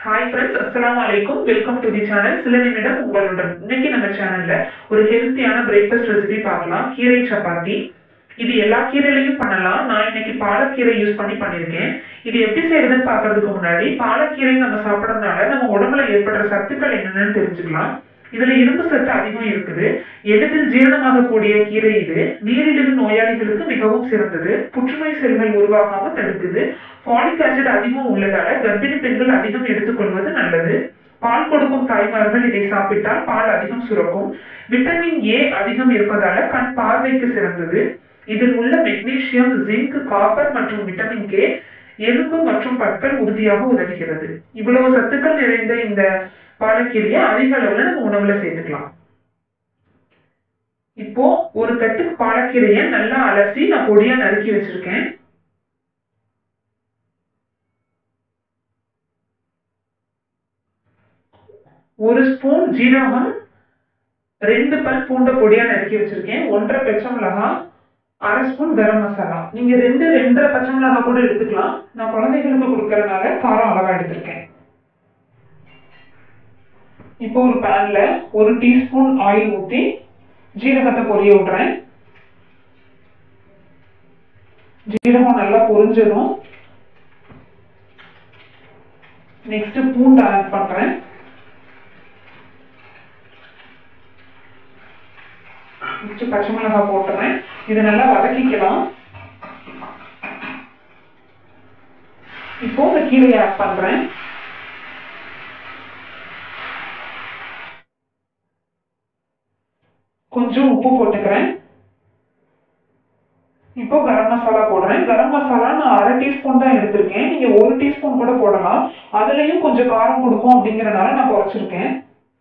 hi friends அஸ்ஸலாமு அலைக்கும் welcome to the channel சில நிமிடம் உங்களுடன் இன்னைக்கு நம்ம சேனல்ல ஒரு ஹெல்த்தியான பிரேக்ஃபாஸ்ட் ரெசிபி பார்க்கலாம் கீரை சப்பாத்தி இது எல்லா கீரையிலையும் பண்ணலாம் நான் இன்னைக்கு பாலக்கீரை யூஸ் பண்ணி பண்ணியிருக்கேன் இது எப்படி செய்யறதுன்னு பார்க்கறதுக்கு முன்னாடி பாலக்கீரை நம்ம சாப்பிட்றதுனால நம்ம உடம்புல ஏற்படுற சத்துக்கள் என்னென்னு தெரிஞ்சுக்கலாம் இதுல இரும்பு சத்து அதிகம் இருக்குது எளிதில் ஜீரணமாகக்கூடிய கீரை இது நீரிழிவு நோயாளிகளுக்கு மிகவும் சிறந்தது புற்றுநோய் செல்கள் உருவாகாம தடுக்குது ஃபாலிக் ஆசிட் அதிகம் உள்ளதால கர்ப்பிணி பெண்கள் அதிகம் எடுத்துக்கொள்வது நல்லது பால் கொடுக்கும் தாய்மார்கள் இதை சாப்பிட்டால் பால் அதிகம் சுரக்கும் விட்டமின் ஏ அதிகம் இருப்பதால கண் பார்வைக்கு சிறந்தது இதில் உள்ள மெக்னீசியம் ஜிங்க் காப்பர் மற்றும் விட்டமின் கே எலும்பு மற்றும் பற்கள் உறுதியாக உதவுகிறது இவ்வளவு சத்துக்கள் நிறைந்த இந்த பாலக்கீரையை அதிக அளவுல நம்ம உணவுல சேர்த்துக்கலாம் இப்போ ஒரு கட்டு பாலக்கீரையை நல்லா அலசி நான் பொடியா நறுக்கி வச்சிருக்கேன் ஒரு ஸ்பூன் ஜீரகம் ரெண்டு பல் பூண்டை பொடியா நறுக்கி வச்சிருக்கேன் ஒன்றரை பச்சை மிளகாய் அரை ஸ்பூன் கரம் மசாலா நீங்க ரெண்டு ரெண்டரை பச்சை மிளகாய் கூட எடுத்துக்கலாம் நான் குழந்தைகளுக்கு கொடுக்கறதுனால காரம் அளவா எடுத்திருக்கேன் இப்போ ஒரு பேன்ல ஒரு டீஸ்பூன் ஆயில் ஊற்றி ஜீரகத்தை பொரிய விடுறேன் ஜீரகம் நல்லா பொரிஞ்சதும் நெக்ஸ்ட் பூண்டு ஆட் பண்றேன் நெக்ஸ்ட் பச்சை மிளகாய் போட்டுறேன் இதை நல்லா வதக்கிக்கலாம் இப்போ இந்த கீரையை ஆட் பண்றேன் கொஞ்சம் உப்பு போட்டுக்கிறேன் இப்போ கரம் மசாலா போடுறேன் கரம் மசாலா நான் அரை டீஸ்பூன் தான் எடுத்திருக்கேன் நீங்க ஒரு டீஸ்பூன் கூட போடலாம் அதுலயும் கொஞ்சம் காரம் கொடுக்கும் அப்படிங்கறனால நான் குறைச்சிருக்கேன்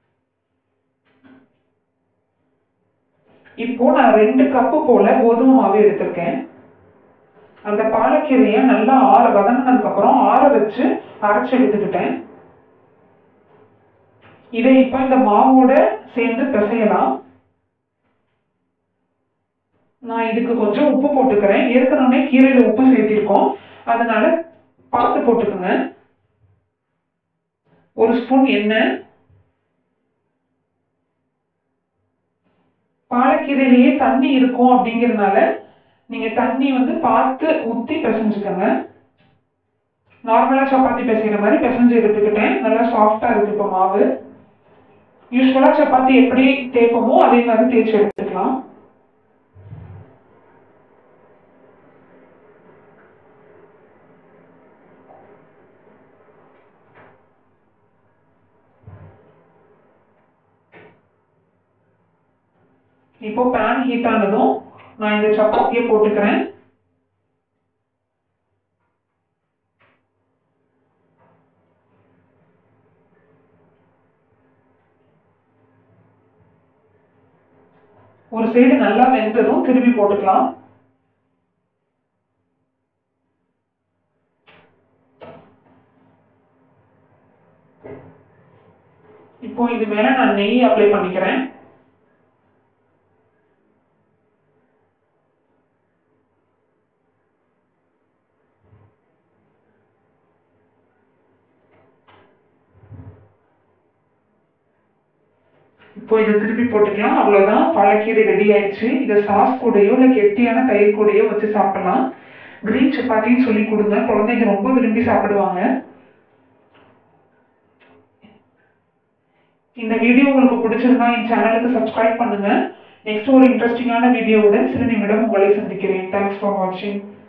இப்போ நான் ரெண்டு கப்பு போல கோதுமை மாவு எடுத்திருக்கேன் அந்த பாலக்கீரைய நல்லா ஆற வதங்கினதுக்கு அப்புறம் ஆற வச்சு அரைச்சு எடுத்துக்கிட்டேன் இதை இப்போ இந்த மாவோட சேர்ந்து பிசையலாம் நான் இதுக்கு கொஞ்சம் உப்பு போட்டுக்கிறேன் ஏற்கனவே கீரையில உப்பு சேர்த்திருக்கோம் அதனால பார்த்து போட்டுக்கோங்க ஒரு ஸ்பூன் எண்ணெய் பாலக்கீரையிலேயே தண்ணி இருக்கும் அப்படிங்கறதுனால நீங்க தண்ணி வந்து பார்த்து ஊத்தி பிசைஞ்சுக்கோங்க நார்மலா சப்பாத்தி பிசைகிற மாதிரி பிசைஞ்சு எடுத்துக்கிட்டேன் நல்லா சாஃப்டா இருக்கு இப்போ மாவு யூஸ்வலா சப்பாத்தி எப்படி தேய்ப்போமோ அதே மாதிரி தேய்ச்சி எடுத்துக்கலாம் இப்போ பேன் ஹீட் ஆனதும் நான் இந்த சப்பாத்தியை போட்டுக்கிறேன் ஒரு சைடு நல்லா வெந்ததும் திருப்பி போட்டுக்கலாம் இப்போ இது மேல நான் நெய் அப்ளை பண்ணிக்கிறேன் இப்போ இதை திருப்பி போட்டுக்கலாம் அவ்வளோதான் பாலக்கீரை ரெடி ஆயிடுச்சு இதை சாஸ் கூடயோ இல்லை கெட்டியான தயிர் கூடயோ வச்சு சாப்பிடலாம் கிரீன் சப்பாத்தின்னு சொல்லி கொடுங்க குழந்தைங்க ரொம்ப விரும்பி சாப்பிடுவாங்க இந்த வீடியோ உங்களுக்கு பிடிச்சிருந்தா என் சேனலுக்கு சப்ஸ்கிரைப் பண்ணுங்க நெக்ஸ்ட் ஒரு இன்ட்ரெஸ்டிங்கான வீடியோவுடன் சில நிமிடம் உங்களை சந்திக்கிறேன் தேங்க்ஸ் ஃபார் வாட்சிங்